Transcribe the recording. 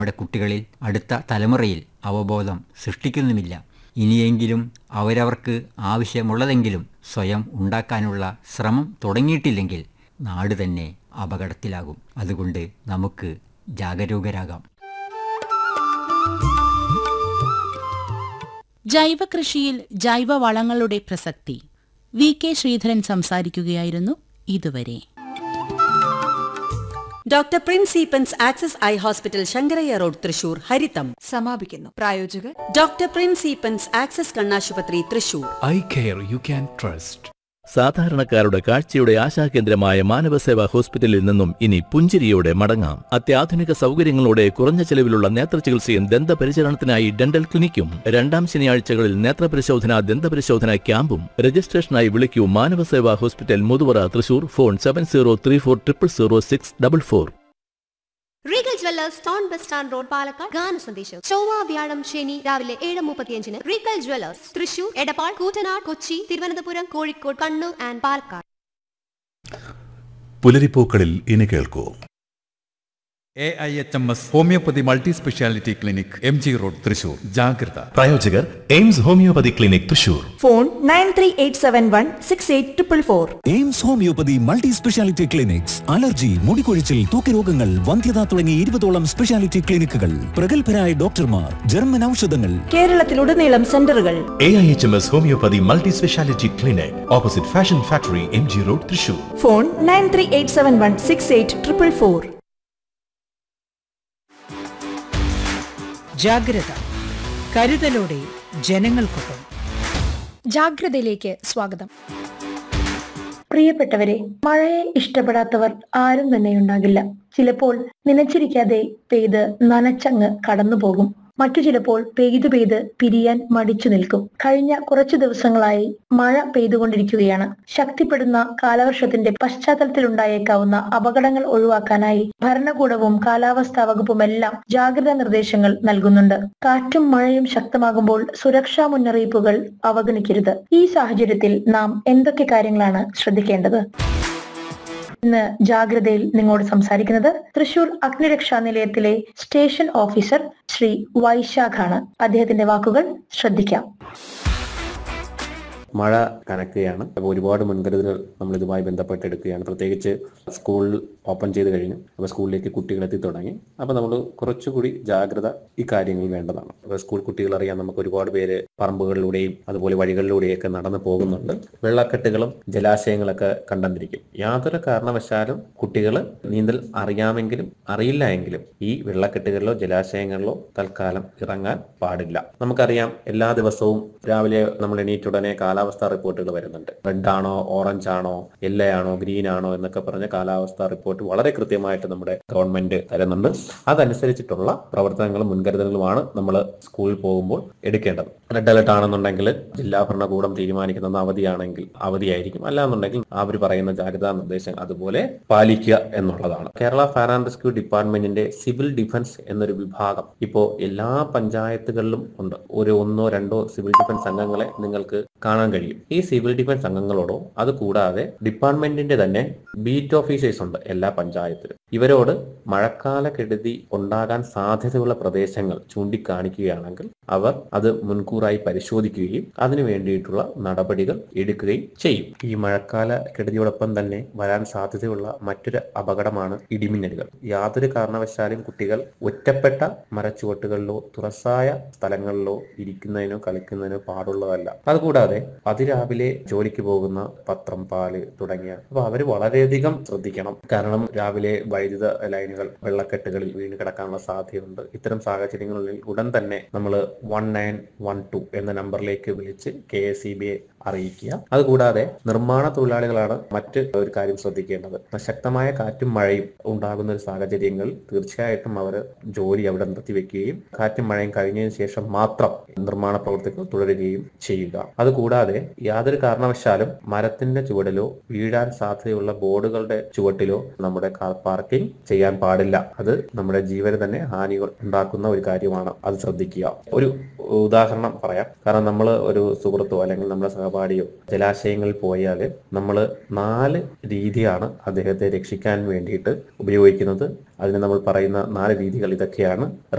നമ്മുടെ കുട്ടികളിൽ അടുത്ത തലമുറയിൽ അവബോധം സൃഷ്ടിക്കുന്നുമില്ല ഇനിയെങ്കിലും അവരവർക്ക് ആവശ്യമുള്ളതെങ്കിലും സ്വയം ഉണ്ടാക്കാനുള്ള ശ്രമം തുടങ്ങിയിട്ടില്ലെങ്കിൽ നാട് തന്നെ അപകടത്തിലാകും അതുകൊണ്ട് നമുക്ക് ജാഗരൂകരാകാം ജൈവ കൃഷിയിൽ ജൈവവളങ്ങളുടെ പ്രസക്തി വി കെ ശ്രീധരൻ സംസാരിക്കുകയായിരുന്നു ഇതുവരെ doctor Prince Eapen's access eye hospital Sankaraiah road Thrissur ഹരിതം സമാപിക്കുന്നു പ്രായോജകർ ഡോക്ടർ പ്രിൻസ് ഈപ്പൻസ് ആക്സസ് കണ്ണാശുപത്രി Thrissur eye care you can trust സാധാരണക്കാരുടെ കാഴ്ചയുടെ ആശാകേന്ദ്രമായ മാനവസേവാ ഹോസ്പിറ്റലിൽ നിന്നും ഇനി പുഞ്ചിരിയോടെ മടങ്ങാം അത്യാധുനിക സൗകര്യങ്ങളോടെ കുറഞ്ഞ ചെലവിലുള്ള നേത്രചികിത്സയും ദന്തപരിചരണത്തിനായി ഡെന്റൽ ക്ലിനിക്കും രണ്ടാം ശനിയാഴ്ചകളിൽ നേത്രപരിശോധന ദന്തപരിശോധന ക്യാമ്പും രജിസ്ട്രേഷനായി വിളിക്കൂ Manavaseva hospital Muthuvara Thrissur phone seven zero three four triple zero six double four Regal jewellers town bus stand road Palakkad ഗാന സന്ദേശം ചൊവ്വ വ്യാഴം ശനി രാവിലെ ഏഴ് മുപ്പത്തിയഞ്ചിന് Regal jewellers Thrissur Edappal Koottanad Kochi Thiruvananthapuram Kozhikode Kannur and Palakkad പുലരിപ്പൂക്കളിൽ ഇനി കേൾക്കൂ A I H M S homeopathy multi speciality clinic M G road Thrissur ജാഗ്രത പ്രായോജകർ AIMS homeopathy clinic Thrissur phone nine three eight seven one six eight triple four AIMS homeopathy multi speciality clinics allergy മുടികൊഴിച്ചിൽ തൂക്കരോഗങ്ങൾ വന്ധ്യത തുടങ്ങി ഇരുപതോളം speciality ക്ലിനിക്കുകൾ പ്രഗത്ഭരായ ഡോക്ടർമാർ ജർമ്മൻ ഔഷധങ്ങൾ കേരളത്തിലുടനീളം സെന്ററുകൾ A I H M S homeopathy multi speciality clinic opposite fashion factory M G road Thrissur phone nine three eight seven one six eight triple four ജാഗ്രത കരുതലോടെ ജനങ്ങൾക്കൊപ്പം ജാഗ്രതയിലേക്ക് സ്വാഗതം പ്രിയപ്പെട്ടവരെ മഴയെ ഇഷ്ടപ്പെടാത്തവർ ആരും തന്നെയുണ്ടാകില്ല ചിലപ്പോൾ നനച്ചിരിക്കാതെ പെയ്ത് നനച്ചങ്ങ് കടന്നുപോകും മറ്റു ചിലപ്പോൾ പെയ്തു പെയ്ത് പിരിയാൻ മടിച്ചു നിൽക്കും കഴിഞ്ഞ കുറച്ചു ദിവസങ്ങളായി മഴ പെയ്തുകൊണ്ടിരിക്കുകയാണ് ശക്തിപ്പെടുന്ന കാലവർഷത്തിന്റെ പശ്ചാത്തലത്തിലുണ്ടായേക്കാവുന്ന അപകടങ്ങൾ ഒഴിവാക്കാനായി ഭരണകൂടവും കാലാവസ്ഥാ വകുപ്പുമെല്ലാം ജാഗ്രതാ നിർദ്ദേശങ്ങൾ നൽകുന്നുണ്ട് കാറ്റും മഴയും ശക്തമാകുമ്പോൾ സുരക്ഷാ മുന്നറിയിപ്പുകൾ അവഗണിക്കരുത് ഈ സാഹചര്യത്തിൽ നാം എന്തൊക്കെ കാര്യങ്ങളാണ് ശ്രദ്ധിക്കേണ്ടത് ഇന്ന് ജാഗ്രതയിൽ നിങ്ങളോട് സംസാരിക്കുന്നത് തൃശൂർ അഗ്നിരക്ഷാ നിലയത്തിലെ സ്റ്റേഷൻ ഓഫീസർ ശ്രീ വൈശാഖാണ് അദ്ദേഹത്തിന്റെ വാക്കുകൾ ശ്രദ്ധിക്കാം മഴ കനക്കുകയാണ് അപ്പോൾ ഒരുപാട് മുൻകരുതലുകൾ നമ്മൾ ഇതുമായി ബന്ധപ്പെട്ട് എടുക്കുകയാണ് പ്രത്യേകിച്ച് സ്കൂൾ ഓപ്പൺ ചെയ്ത് കഴിഞ്ഞു അപ്പോൾ സ്കൂളിലേക്ക് കുട്ടികൾ എത്തി തുടങ്ങി അപ്പോൾ നമ്മൾ കുറച്ചുകൂടി ജാഗ്രത ഈ കാര്യങ്ങളിൽ വേണ്ടതാണ് അപ്പോൾ സ്കൂൾ കുട്ടികൾ അറിയാൻ നമുക്ക് ഒരുപാട് പേര് പറമ്പുകളിലൂടെയും അതുപോലെ വഴികളിലൂടെയൊക്കെ നടന്നു പോകുന്നുണ്ട് വെള്ളക്കെട്ടുകളും ജലാശയങ്ങളൊക്കെ കണ്ടെന്നിരിക്കും യാതൊരു കാരണവശാലും കുട്ടികൾ നീന്തൽ അറിയാമെങ്കിലും അറിയില്ല എങ്കിലും ഈ വെള്ളക്കെട്ടുകളിലോ ജലാശയങ്ങളിലോ തൽക്കാലം ഇറങ്ങാൻ പാടില്ല നമുക്കറിയാം എല്ലാ ദിവസവും രാവിലെ നമ്മൾ എണീറ്റുടനെ കാലാവസ്ഥാ റിപ്പോർട്ടുകൾ വരുന്നുണ്ട് റെഡ് ആണോ ഓറഞ്ച് ആണോ യെല്ലോ ആണോ ഗ്രീൻ ആണോ എന്നൊക്കെ പറഞ്ഞ കാലാവസ്ഥാ റിപ്പോർട്ട് വളരെ കൃത്യമായിട്ട് നമ്മുടെ ഗവൺമെന്റ് തരുന്നുണ്ട് അതനുസരിച്ചിട്ടുള്ള പ്രവർത്തനങ്ങളും മുൻകരുതലുകളുമാണ് നമ്മൾ സ്കൂളിൽ പോകുമ്പോൾ എടുക്കേണ്ടത് റെഡ് അലർട്ട് ആണെന്നുണ്ടെങ്കിൽ ജില്ലാ ഭരണകൂടം തീരുമാനിക്കുന്ന അവധിയാണെങ്കിൽ അവധിയായിരിക്കും അല്ലാന്നുണ്ടെങ്കിൽ അവർ പറയുന്ന ജാഗ്രതാ നിർദ്ദേശം അതുപോലെ പാലിക്കുക എന്നുള്ളതാണ് കേരള ഫയർ ആൻഡ് റെസ്ക്യൂ ഡിപ്പാർട്ട്മെന്റിന്റെ സിവിൽ ഡിഫൻസ് എന്നൊരു വിഭാഗം ഇപ്പോൾ എല്ലാ പഞ്ചായത്തുകളിലും ഉണ്ട് ഒരു ഒന്നോ രണ്ടോ സിവിൽ ഡിഫൻസ് അംഗങ്ങളെ നിങ്ങൾക്ക് കാണാൻ കഴിയും ഈ സിവിൽ ഡിഫൻസ് അംഗങ്ങളോടോ അത് കൂടാതെ ഡിപ്പാർട്ട്മെന്റിന്റെ തന്നെ ബീറ്റ് ഓഫീസേഴ്സ് ഉണ്ട് എല്ലാ പഞ്ചായത്തിലും ഇവരോട് മഴക്കാല കെടുതി ഉണ്ടാകാൻ സാധ്യതയുള്ള പ്രദേശങ്ങൾ ചൂണ്ടിക്കാണിക്കുകയാണെങ്കിൽ അവർ അത് മുൻകൂറായി പരിശോധിക്കുകയും അതിനു വേണ്ടിയിട്ടുള്ള നടപടികൾ എടുക്കുകയും ചെയ്യും ഈ മഴക്കാല കെടുതിയോടൊപ്പം തന്നെ വരാൻ സാധ്യതയുള്ള മറ്റൊരു അപകടമാണ് ഇടിമിന്നലുകൾ യാതൊരു കാരണവശാലും കുട്ടികൾ ഒറ്റപ്പെട്ട മരച്ചുവട്ടുകളിലോ തുറസായ സ്ഥലങ്ങളിലോ ഇരിക്കുന്നതിനോ കളിക്കുന്നതിനോ പാടുള്ളതല്ല അതുകൂടാതെ അതിരാവിലെ ജോലിക്ക് പോകുന്ന പത്രം പാല് തുടങ്ങിയ അപ്പൊ അവര് വളരെയധികം ശ്രദ്ധിക്കണം കാരണം രാവിലെ വൈദ്യുത ലൈനുകൾ വെള്ളക്കെട്ടുകളിൽ വീണ് കിടക്കാനുള്ള സാധ്യതയുണ്ട് ഇത്തരം സാഹചര്യങ്ങളിൽ ഉടൻ തന്നെ നമ്മൾ വൺ നയൻ വൺ ടു എന്ന നമ്പറിലേക്ക് വിളിച്ച് കെ എസ് ഇ ബിയെ അറിയിക്കുക അതുകൂടാതെ നിർമ്മാണ തൊഴിലാളികളാണ് മറ്റ് ഒരു കാര്യം ശ്രദ്ധിക്കേണ്ടത് ശക്തമായ കാറ്റും മഴയും ഉണ്ടാകുന്ന ഒരു സാഹചര്യങ്ങളിൽ തീർച്ചയായിട്ടും അവർ ജോലി അവിടെ നിർത്തിവെക്കുകയും കാറ്റും മഴയും കഴിഞ്ഞതിന് ശേഷം മാത്രം നിർമ്മാണ പ്രവർത്തികൾ തുടരുകയും ചെയ്യുക അതുകൂടാതെ വെച്ചാല് യാതൊരു കാരണവശാലും മരത്തിന്റെ ചുവടിലോ വീഴാൻ സാധ്യതയുള്ള ബോർഡുകളുടെ ചുവട്ടിലോ നമ്മുടെ കാർ പാർക്കിംഗ് ചെയ്യാൻ പാടില്ല അത് നമ്മുടെ ജീവന് തന്നെ ഹാനി ഉണ്ടാക്കുന്ന ഒരു കാര്യമാണ് അത് ശ്രദ്ധിക്കുക ഒരു ഉദാഹരണം പറയാം കാരണം നമ്മൾ ഒരു സുഹൃത്തോ അല്ലെങ്കിൽ നമ്മുടെ സഹപാഠിയോ ജലാശയങ്ങളിൽ പോയാൽ നമ്മൾ നാല് രീതിയാണ് അദ്ദേഹത്തെ രക്ഷിക്കാൻ വേണ്ടിയിട്ട് ഉപയോഗിക്കുന്നത് അതിന് നമ്മൾ പറയുന്ന നാല് രീതികൾ ഇതൊക്കെയാണ്